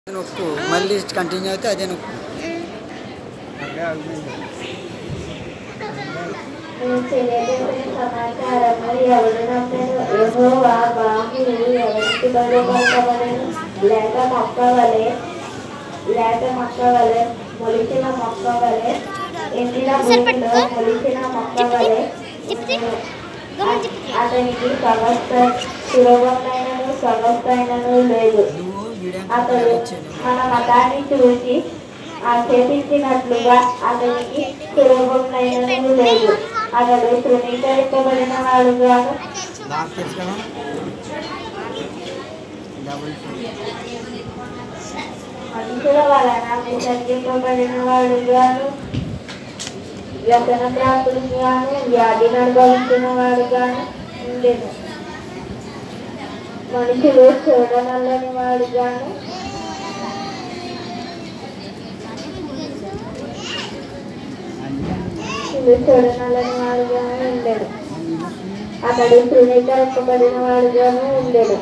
నొక్కు మళ్ళీ కంటిన్యూ అయితే అదే నొక్కు తెలియజేసిన సమాచారము ఎవరినప్పుడు యెహోవా బాహుని ఎవరికి బలపడవలెను లేక మొక్కవలె లేక మొక్కవలె మొలిచిన మొక్కవలె ఎండిన భూమిలో మొలిచిన మొక్కవలె అతనికి సమస్త సులభమైనను సమస్తైనను లేదు నువ్వు వీడియో అతడు మన మతాన్ని చూసి ఆక్షేపించినట్లుగా అతనికి సులభమైనను లేదు అతడు తృణీకరింపబడిన వాడుగాను నాకు తెలుసు కదా డబుల్ మనుషుల వలన విసర్జింపబడిన వాడుగాను వ్యసన ప్రాంతులుగాను వ్యాధిని అనుభవించిన వాడుగాను ఉండేది మనుషులు చూడనల్లని వాడుగాను మనుషులు చూడనల్లని వాడుగాను ఉండేది అతడు తృణీకరింపబడిన వాడుగాను ఉండేది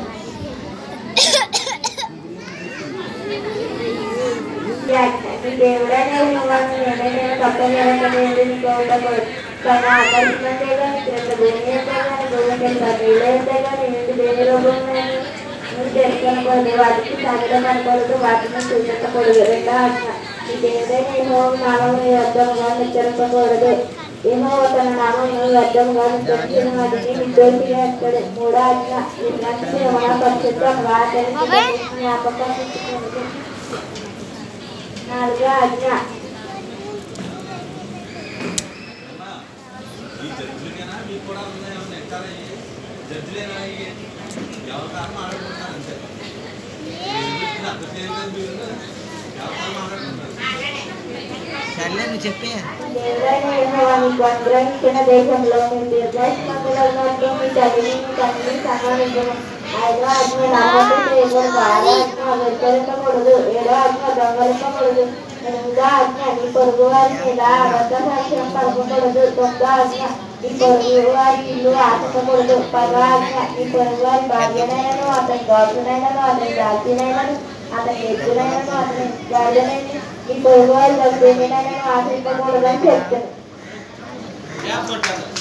దేవుడనే ఉన్నవాడు ఏదైనా తప్ప జరగలేదు నీకు ఉండకూడదు కానీ ఆకర్షణతే కానీ క్రింద భూమి అయితే కానీ భూమి కింద నీళ్ళు అయితే కానీ ఏంటి దేని రూపం నువ్వు తెలుసుకొనకూడదు వాటికి సంగతం అనకూడదు వాటిని చూపించకూడదు రెండో ఆజ్ఞ నీకు ఏదైనా ఏమో నామం వ్యర్థముగా నిచ్చరింపకూడదు ఏమో తన నామం వ్యర్థముగా నిచ్చరించిన వాటిని నిర్దోషిగా ఎత్తాడు మూడో ఆజ్ఞ విజ్ఞానం ఏమైనా పరిశుద్ధంగా తెలిసి జ్ఞాపకం తెచ్చుకోండి నాలుగో ఆజ్ఞ ఈ జడ్జిలకైనా మీకు కూడా ఉన్నాయి ఏమన్నా ఎక్కాలి జడ్జిలేనా ఇవి? ఎవరి కారణం ఆడుకుంటున్నారు అంతే మీరు అంత చేయలేదు మీరు ఎవరి కారణం ఆడుకుంటున్నారు సర్లే నువ్వు చెప్పే దేవుడైన యెహోవా మీకు అనుగ్రహించిన దేశంలో మీ దీర్ఘాయుష్మంతులైనట్లు మీ తల్లిని మీ తండ్రిని సన్మానించను ఐదో ఆజ్ఞ నమ్మకం చేయకూడదు ఆరో ఆజ్ఞ వ్యతిరేకకూడదు ఏడో ఆజ్ఞ దొంగలింపకూడదు ఎనిమిదో ఆజ్ఞ నీ పొరుగు వారి మీద అబద్ధ సాక్ష్యం పలకకూడదు తొమ్మిదో ఆజ్ఞ నీ పొరుగు వారి ఇల్లు ఆశకూడదు పదో ఆజ్ఞ నీ పొరుగు వారి భార్యనైనను అతని దోషనైనను అతని జాతినైనను అతని ఎద్దునైనను అతని గాడిదనైనను ఈ పొరుగు వారి దగ్గరైనను ఆశించకూడదని చెప్తాను గ్యాప్ కొట్టాలి